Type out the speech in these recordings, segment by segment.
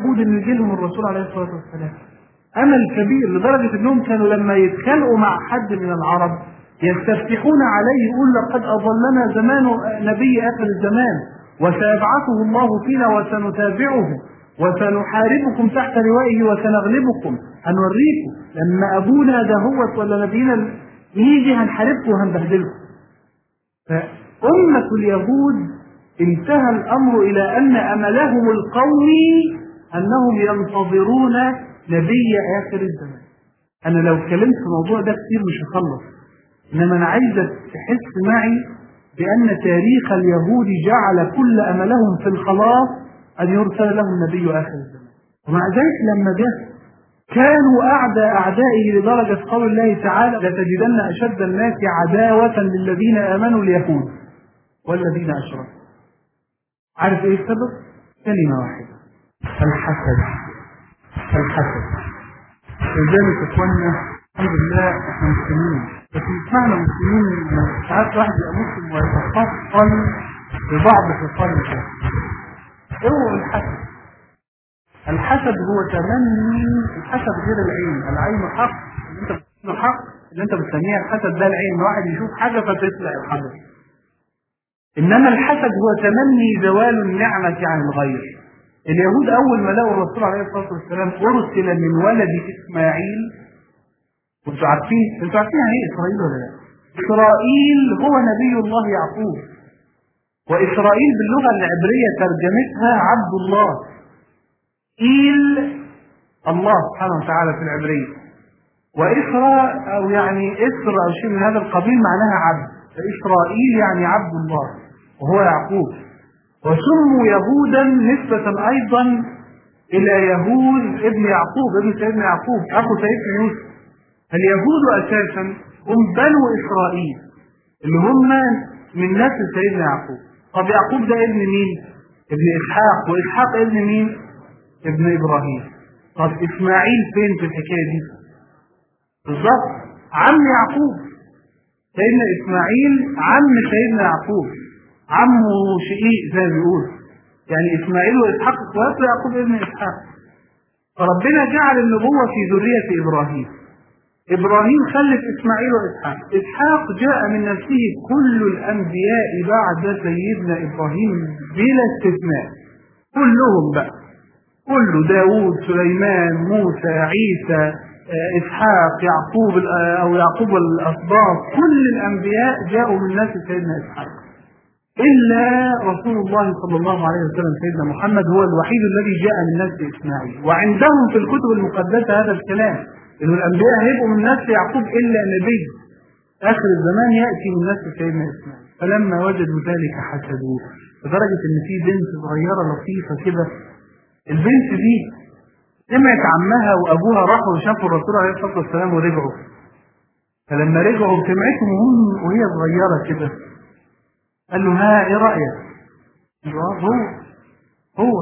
اليهود ان يجي لهم الرسول عليه الصلاه والسلام امل كبير لدرجه انهم كانوا لما يتخانقوا مع حد من العرب يستفتحون عليه يقول لقد اضلنا زمان نبي اخر الزمان وسيبعثه الله فينا وسنتابعه وسنحاربكم تحت لوائه وسنغلبكم هنوريكم لما ابونا دهوت ولا نبينا يجي هنحاربكم وهنبهدلكم فأمة اليهود انتهى الأمر إلى أن أملهم القوي أنهم ينتظرون نبي آخر الزمان أنا لو اتكلمت في الموضوع ده كتير مش هخلص إنما أنا عايزك تحس معي بأن تاريخ اليهود جعل كل أملهم في الخلاص أن يرسل لهم نبي آخر الزمان ومع ذلك لما جه كانوا أعدى أعدائه لدرجة قول الله تعالى لتجدن أشد الناس عداوة للذين آمنوا اليهود والذين أشركوا عارف إيه السبب؟ كلمة واحدة الحسد الحسد لذلك إخواننا الحمد لله إحنا مسلمين بس مش معنى مسلمين إن ساعات واحد يبقى مسلم ويتفصل ببعض خصال الكافر اوعوا الحسد الحسد هو تمني الحسد غير العين العين حق اللي انت بتسميه حق اللي انت بتسميها الحسد ده العين واحد يشوف حاجه فتطلع الحسد انما الحسد هو تمني زوال النعمه عن الغير اليهود اول ما لقوا الرسول عليه الصلاه والسلام ارسل من ولد اسماعيل وانتوا عارفين انتوا عارفين يعني ايه اسرائيل ولا لا؟ اسرائيل هو نبي الله يعقوب واسرائيل باللغه العبريه ترجمتها عبد الله إيل الله سبحانه وتعالى في العبرية وإسرى أو يعني إسر أو شيء من هذا القبيل معناها عبد فإسرائيل يعني عبد الله وهو يعقوب وسموا يهودا نسبة أيضا إلى يهود ابن يعقوب ابن سيدنا يعقوب أخو سيدنا يوسف اليهود أساسا هم بنو إسرائيل اللي هم من نسل سيدنا يعقوب طب يعقوب ده ابن مين؟ ابن إسحاق وإسحاق ابن مين؟ ابن ابراهيم طب اسماعيل فين في الحكايه دي بالظبط عم يعقوب سيدنا اسماعيل عم سيدنا يعقوب عمه شقيق زي ما بيقول يعني اسماعيل واسحاق اخوات ويعقوب ابن اسحاق فربنا جعل النبوه في ذريه ابراهيم ابراهيم خلف اسماعيل واسحاق اسحاق جاء من نفسه كل الانبياء بعد سيدنا ابراهيم بلا استثناء كلهم بقى كله داود سليمان موسى عيسى إسحاق يعقوب أو يعقوب الأسباط كل الأنبياء جاءوا من نسل سيدنا إسحاق إلا رسول الله صلى الله عليه وسلم سيدنا محمد هو الوحيد الذي جاء من نسل إسماعيل وعندهم في الكتب المقدسة هذا الكلام إن الأنبياء هيبقوا من نسل يعقوب إلا نبي آخر الزمان يأتي من نسل سيدنا إسماعيل فلما وجدوا ذلك حسدوه لدرجة إن في بنت صغيرة لطيفة كده البنت دي سمعت عمها وابوها راحوا وشافوا الرسول عليه الصلاه والسلام ورجعوا فلما رجعوا سمعتهم هم وهي صغيره كده قال له ها ايه رايك؟ قال له هو هو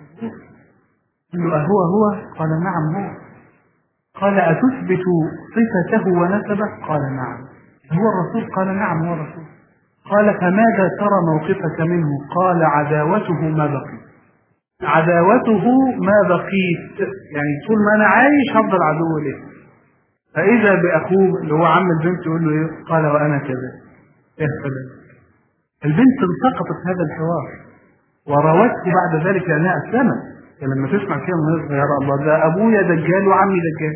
قال له أهو هو؟ قال نعم هو قال أتثبت صفته ونسبه؟ قال نعم هو الرسول؟ قال نعم هو الرسول قال فماذا ترى موقفك منه؟ قال عداوته ما بقي عداوته ما بقيت يعني طول ما انا عايش هفضل عدو ليه فاذا باخوه اللي هو عم البنت يقول له ايه قال وانا كذا يا سلام البنت التقطت هذا الحوار وراودته بعد ذلك لانها اسلمت يعني لما تسمع كده من صغيره الله ده ابويا دجال وعمي دجال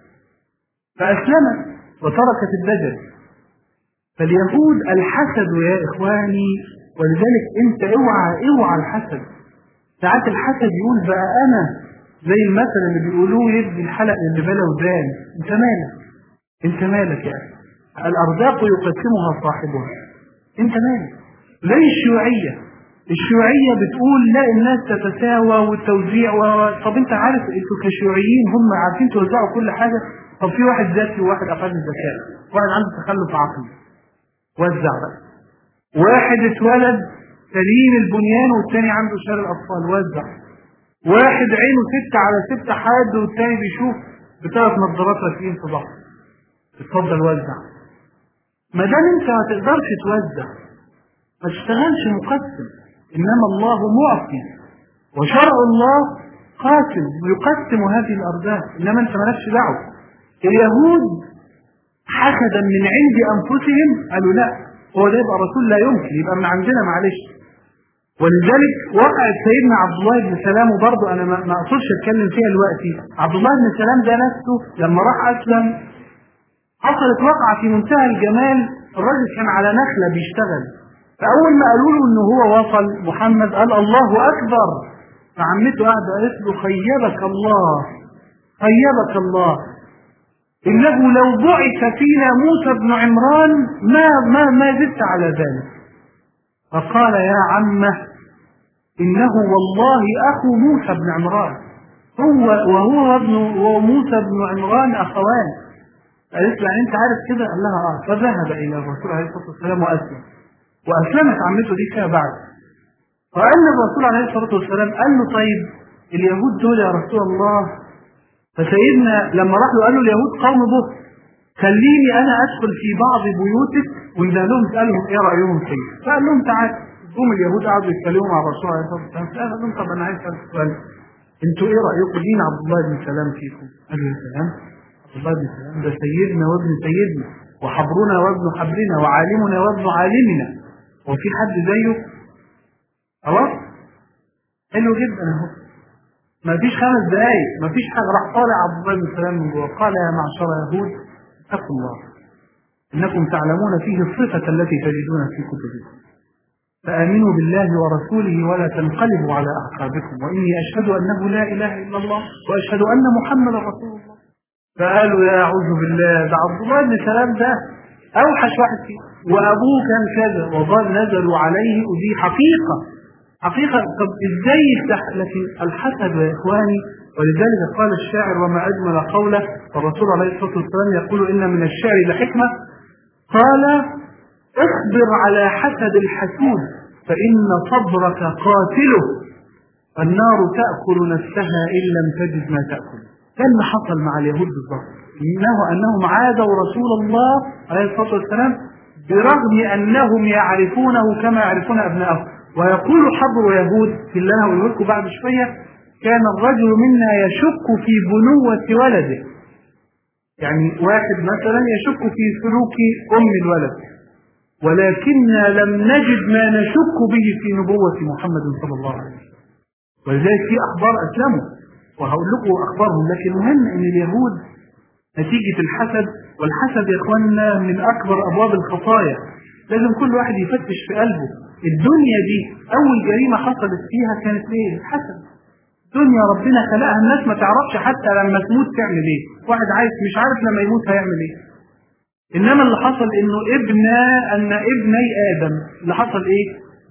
فاسلمت وتركت الدجل فاليهود الحسد يا اخواني ولذلك انت اوعى اوعى الحسد ساعات الحسد يقول بقى انا زي المثل اللي بيقولوه يدي الحلق اللي بلا ودان انت مالك انت مالك يا اخي الارزاق يقسمها صاحبها انت مالك زي الشيوعيه الشيوعيه بتقول لا الناس تتساوى والتوزيع و... طب انت عارف انتوا كشيوعيين هم عارفين توزعوا كل حاجه طب في واحد ذكي وواحد اقل ذكاء واحد عنده تخلف عقلي وزع بقى واحد اتولد سليم البنيان والتاني عنده شلل الاطفال وزع واحد عينه ستة على ستة حاد والتاني بيشوف بثلاث نظارات راكبين في بعض اتفضل وزع ما دام انت ما تقدرش توزع ما تشتغلش مقسم انما الله معطي وشرع الله قاسم ويقسم هذه الأرزاق إنما أنت مالكش دعوة اليهود حسدا من عند أنفسهم قالوا لا هو ده يبقى رسول لا يمكن يبقى من عندنا معلش ولذلك وقعت سيدنا عبد الله بن سلام وبرضه انا ما اقصدش اتكلم فيها دلوقتي عبد الله بن سلام ده نفسه لما راح اسلم حصلت وقعه في منتهى الجمال الراجل كان على نخله بيشتغل فاول ما قالوا له ان هو وصل محمد قال الله اكبر فعمته قاعده قالت له خيبك الله خيبك الله انه لو بعث فينا موسى بن عمران ما ما ما زدت على ذلك فقال يا عمه إنه والله أخو موسى بن عمران هو وهو وابن وموسى بن عمران أخوان قالت له يعني أنت عارف كده؟ قال لها آه فذهب إلى الرسول عليه الصلاة والسلام وأسلم وأسلمت عمته دي فيها بعد فقال الرسول عليه الصلاة والسلام قال له طيب اليهود دول يا رسول الله فسيدنا لما راح له قال له اليهود قوم به خليني انا ادخل في بعض بيوتك وإذا لهم اسالهم ايه رايهم فيه فقال لهم تعال هم اليهود قعدوا يتكلموا مع الرسول عليه الصلاه والسلام فقال لهم طب انا عايز اسال سؤال انتوا ايه رايكم مين عبد الله بن سلام فيكم؟ قالوا يا سلام عبد الله بن سلام ده سيدنا وابن سيدنا وحبرنا وابن حبرنا وعالمنا وابن عالمنا وفي حد زيه؟ خلاص؟ حلو جدا اهو ما فيش خمس دقايق ما فيش حاجه راح طالع عبد الله بن سلام من جوه قال يا معشر يهود اتقوا الله انكم تعلمون فيه الصفه التي تجدون في كتبكم فآمنوا بالله ورسوله ولا تنقلبوا على أعقابكم وإني أشهد أنه لا إله إلا الله وأشهد أن محمدا رسول الله فقالوا يا أعوذ بالله ده عبد الله بن سلام ده أوحش واحد فيه وأبوه كان كذا وظل نزلوا عليه ودي حقيقة حقيقة طب إزاي يفتح لكن الحسد يا إخواني ولذلك قال الشاعر وما أجمل قوله والرسول عليه الصلاة والسلام يقول إن من الشعر لحكمة قال اصبر على حسد الحسود فإن صبرك قاتله النار تأكل نفسها إن لم تجد ما تأكل كان اللي حصل مع اليهود بالضبط إنه أنهم عادوا رسول الله عليه الصلاة والسلام برغم أنهم يعرفونه كما يعرفون أبنائهم ويقول حبر يهود في الله أقول لكم بعد شوية كان الرجل منا يشك في بنوة ولده يعني واحد مثلا يشك في سلوك أم الولد ولكننا لم نجد ما نشك به في نبوة محمد صلى الله عليه وسلم ولذلك في أخبار أسلموا وهقول لكم أخبارهم لكن مهم أن اليهود نتيجة الحسد والحسد يا إخواننا من أكبر أبواب الخطايا لازم كل واحد يفتش في قلبه الدنيا دي أول جريمة حصلت فيها كانت إيه؟ الحسد دنيا ربنا خلقها الناس ما تعرفش حتى لما تموت تعمل ايه واحد عايز مش عارف لما يموت هيعمل ايه انما اللي حصل انه ابن ان ابني ادم اللي حصل ايه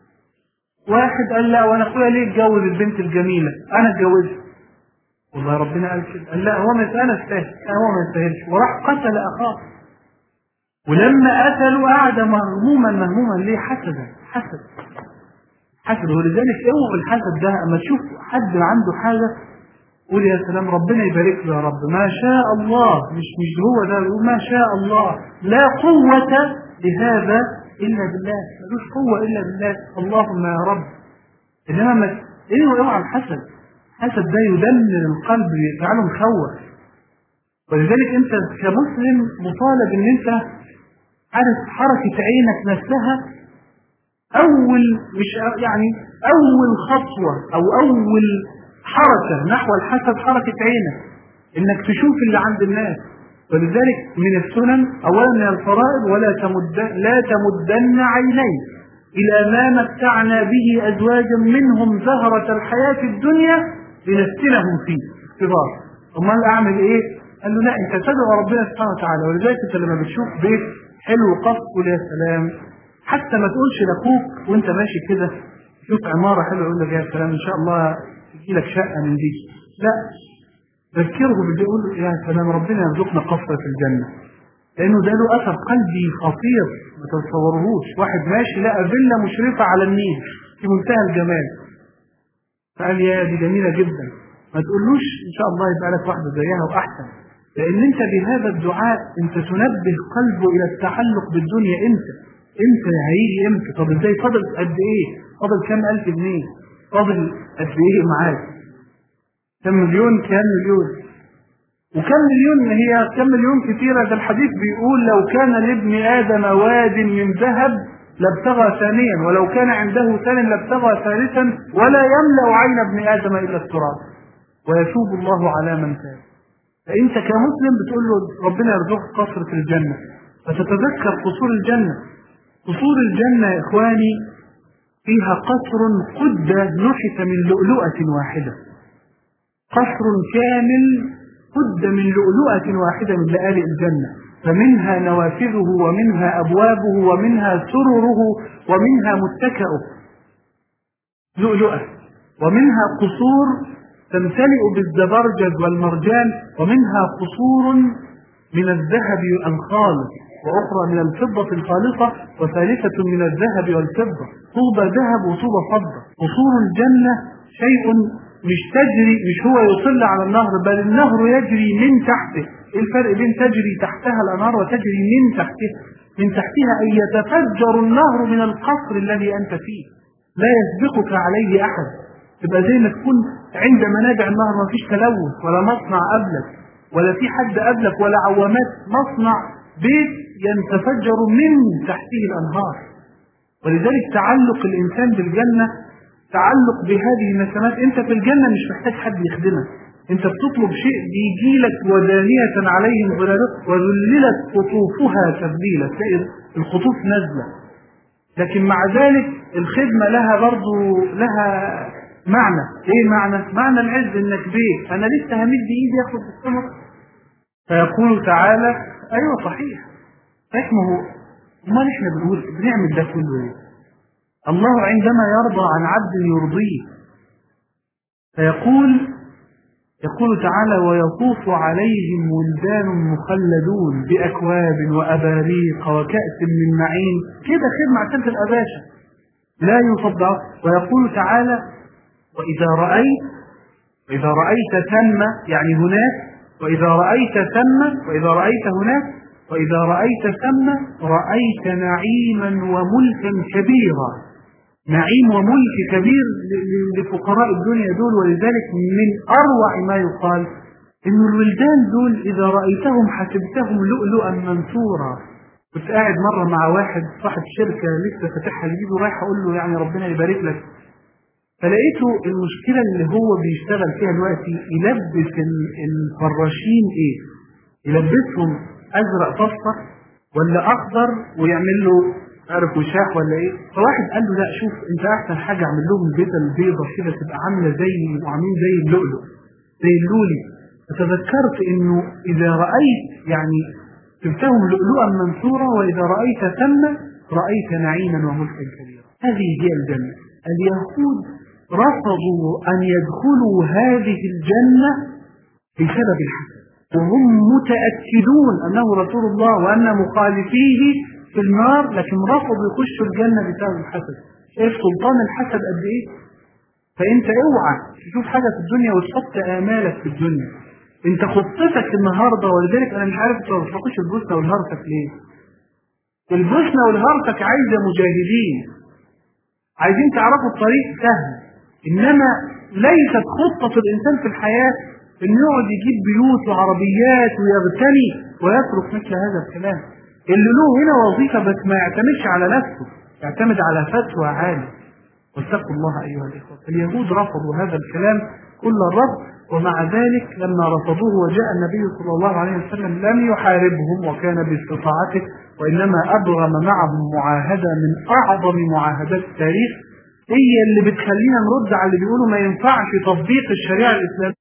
واحد قال لا وانا اخويا ليه اتجوز البنت الجميله انا اتجوزها والله ربنا قال كده قال لا هو ما انا استاهل هو ما يستاهلش وراح قتل اخاه ولما قتلوا قعد مهموما مهموما ليه حسدا حسد حسد ولذلك اوعوا الحسد ده اما تشوف حد عنده حاجه قول يا سلام ربنا يبارك له يا رب ما شاء الله مش مش هو ده يقول ما شاء الله لا قوة لهذا إلا بالله ملوش قوة إلا بالله اللهم يا رب إنما ما إيه اوعى الحسد الحسد ده يدمر القلب يجعله مخوف ولذلك أنت كمسلم مطالب إن أنت عارف حركة عينك نفسها أول مش يعني أول خطوة أو أول حركة نحو الحسد حركة عينك إنك تشوف اللي عند الناس ولذلك من السنن أولا من الفرائض ولا تمد لا تمدن عينيك إلى ما متعنا به أزواجا منهم زهرة الحياة الدنيا لنفتنهم فيه اختبار أمال أعمل إيه؟ قال له لا أنت تدعو ربنا سبحانه وتعالى ولذلك أنت لما بتشوف بيت حلو قص قول يا سلام حتى ما تقولش لاخوك وانت ماشي كده شوف عماره حلوه يقول لك يا سلام ان شاء الله تجي لك شقه من دي لا ذكره باللي يقول يا سلام ربنا يرزقنا قصر في الجنه لانه ده له اثر قلبي خطير ما تتصوروهوش واحد ماشي لقى فيلا مشرفه على النيل في منتهى الجمال فقال يا دي جميله جدا ما تقولوش ان شاء الله يبقى لك واحده زيها واحسن لان انت بهذا الدعاء انت تنبه قلبه الى التعلق بالدنيا انت امتى هيجي امتى طب ازاي فاضل قد ايه فاضل كام الف جنيه فاضل قد ايه معاك كم مليون كام مليون وكم مليون هي كم مليون كثيرة ده الحديث بيقول لو كان لابن آدم واد من ذهب لابتغى ثانيا ولو كان عنده ثان لابتغى ثالثا ولا يملأ عين ابن آدم إلا التراب ويتوب الله على من تاب فأنت كمسلم بتقول له ربنا يرزقك قصر في الجنة فتتذكر قصور الجنة قصور الجنة يا إخواني فيها قصر قد نحت من لؤلؤة واحدة قصر كامل قد من لؤلؤة واحدة من لآلئ الجنة فمنها نوافذه ومنها أبوابه ومنها سرره ومنها متكأه لؤلؤة ومنها قصور تمتلئ بالزبرجد والمرجان ومنها قصور من الذهب الخالص وأخرى من الفضة الخالصة وثالثة من الذهب والفضة طوبى ذهب وطوبى فضة قصور الجنة شيء مش تجري مش هو يطل على النهر بل النهر يجري من تحته ايه الفرق بين تجري تحتها الانهار وتجري من تحتها من تحتها ان يتفجر النهر من القصر الذي انت فيه لا يسبقك عليه احد تبقى زي ما تكون عند منابع النهر ما فيش تلوث ولا مصنع قبلك ولا في حد قبلك ولا عوامات مصنع بيت يتفجر من تحته الانهار ولذلك تعلق الانسان بالجنه تعلق بهذه النسمات انت في الجنه مش محتاج حد يخدمك انت بتطلب شيء بيجي لك ودانية عليهم ظلالات وذللت قطوفها تذليلا تلاقي الخطوف نازلة لكن مع ذلك الخدمة لها برضو لها معنى ايه معنى معنى العز انك بيه انا لسه همد ايدي اخد الثمر فيقول تعالى ايوه صحيح اسمه امال احنا بنقول بنعمل ده كله ايه الله عندما يرضى عن عبد يرضيه فيقول يقول تعالى ويطوف عليهم ولدان مخلدون بأكواب وأباريق وكأس من معين كده خدمة عشان تبقى باشا لا يصدق ويقول تعالى وإذا رأيت وإذا رأيت ثم يعني هناك وإذا رأيت ثم وإذا رأيت هناك وإذا رأيت ثم رأيت نعيما وملكا كبيرا نعيم وملك كبير لفقراء الدنيا دول ولذلك من أروع ما يقال إن الولدان دول إذا رأيتهم حسبتهم لؤلؤا منثورا كنت قاعد مرة مع واحد صاحب شركة لسه فاتحها جديد ورايح أقول له يعني ربنا يبارك لك فلقيته المشكلة اللي هو بيشتغل فيها دلوقتي يلبس الفراشين إيه؟ يلبسهم أزرق فاصفر ولا أخضر ويعمل له عارف وشاح ولا ايه فواحد قال له لا شوف انت احسن حاجه اعمل لهم البيضه البيضه كده تبقى عامله زي وعاملين زي اللؤلؤ زي اللولي فتذكرت انه اذا رايت يعني تبتهم لؤلؤا منثورا واذا رايت ثم رايت نعيما وملكا كبيرا هذه هي الجنه اليهود رفضوا ان يدخلوا هذه الجنه بسبب الحسد وهم متاكدون انه رسول الله وان مخالفيه في النار لكن رفضوا يخشوا الجنة بسبب الحسد شايف سلطان الحسد قد ايه فانت اوعى تشوف حاجة في الدنيا وتحط امالك في الدنيا انت خطتك النهاردة ولذلك انا مش عارف انتوا ما بتفرقوش البوسنة والهرتك ليه البوسنة والهرتك عايزة مجاهدين عايزين تعرفوا الطريق سهل انما ليست خطة الانسان في الحياة انه يقعد يجيب بيوت وعربيات ويغتني ويترك مثل هذا الكلام اللي له هنا وظيفة بس ما يعتمدش على نفسه يعتمد على فتوى عالي واتقوا الله أيها الإخوة اليهود رفضوا هذا الكلام كل الرفض ومع ذلك لما رفضوه وجاء النبي صلى الله عليه وسلم لم يحاربهم وكان باستطاعته وإنما أبرم معهم معاهدة من أعظم معاهدات التاريخ هي اللي بتخلينا نرد على اللي بيقولوا ما ينفعش تطبيق الشريعة الإسلامية